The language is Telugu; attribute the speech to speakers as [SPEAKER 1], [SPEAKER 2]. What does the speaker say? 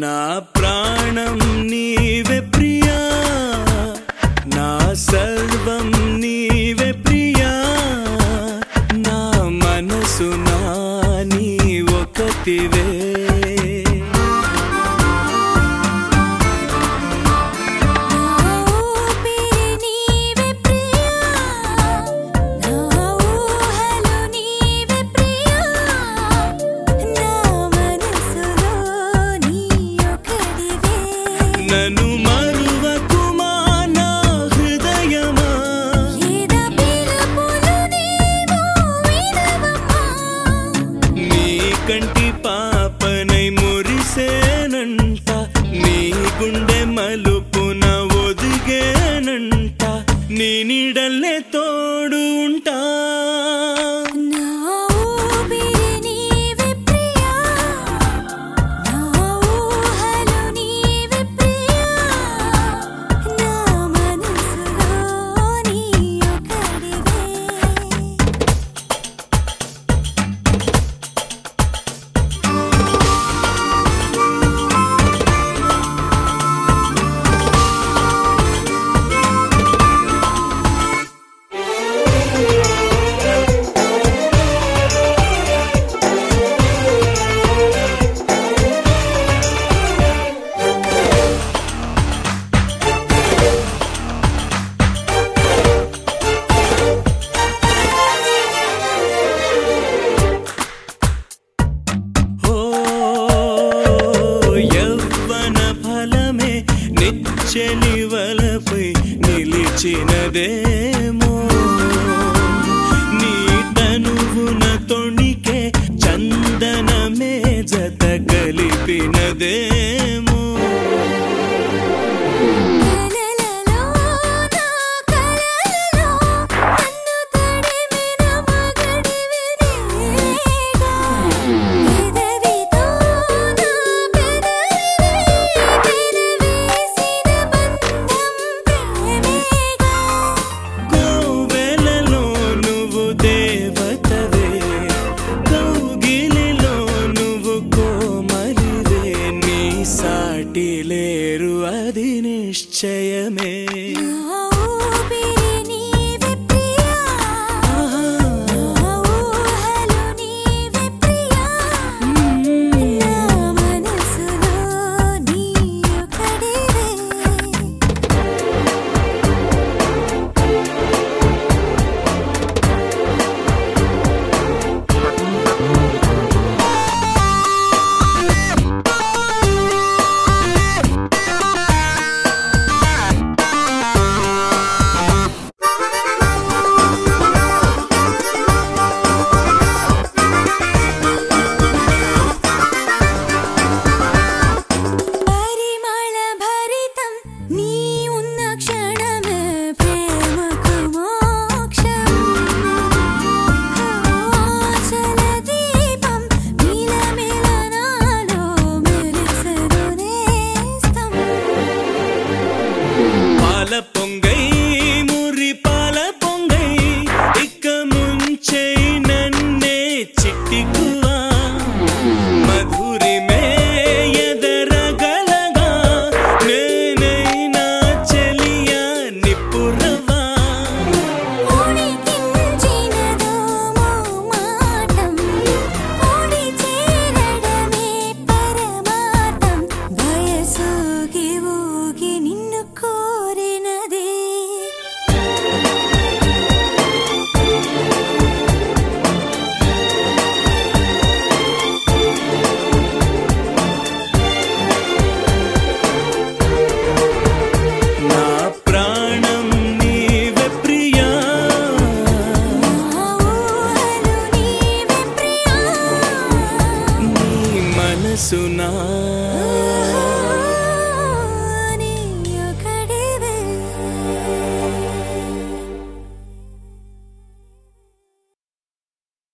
[SPEAKER 1] నా ప్రాణం నీవే ప్రియా నా సర్వం నీవే ప్రియా నా మనసు నా నీ ఒకటివే
[SPEAKER 2] ఊపిరి నీవే ప్రియా నా ఊహలు నీవే ప్రియా నా మనసులో నీ ఒకడివే
[SPEAKER 1] నన్ను మరువకుమా నా హృదయమా
[SPEAKER 2] ఏద పిలుపులు నీవు వినవమ్మా
[SPEAKER 1] నీ కంటి పాపనై మురిసేనంట నీ గుండె మలుపున ఒదిగేనంట నీ నీడల్లే తోడు ఉంటా
[SPEAKER 2] నా ఊపిరి నీవే ప్రియా నా ఊహలు నీవే ప్రియా నా మనసులో నీ ఒకడివే
[SPEAKER 1] ఓ యవ్వన ఫలమే నిచ్చని వలపై నిలిచినదేమో నీ తనువున తొణికే చందనమే జత కలిపినదేమో
[SPEAKER 2] కలలలో నా కలలలో నన్ను తడిమిన మగడివి నీవేగా పెదవితో నా పెదవిని పెనవేసిన బంధం ప్రేమేగా
[SPEAKER 1] కోవెలలో నువ్వు దేవతవే కౌగిలిలో నువ్వు కోమలివే నీ సాటి లేరు అది నిశ్చయమే
[SPEAKER 2] నా ఊపిరి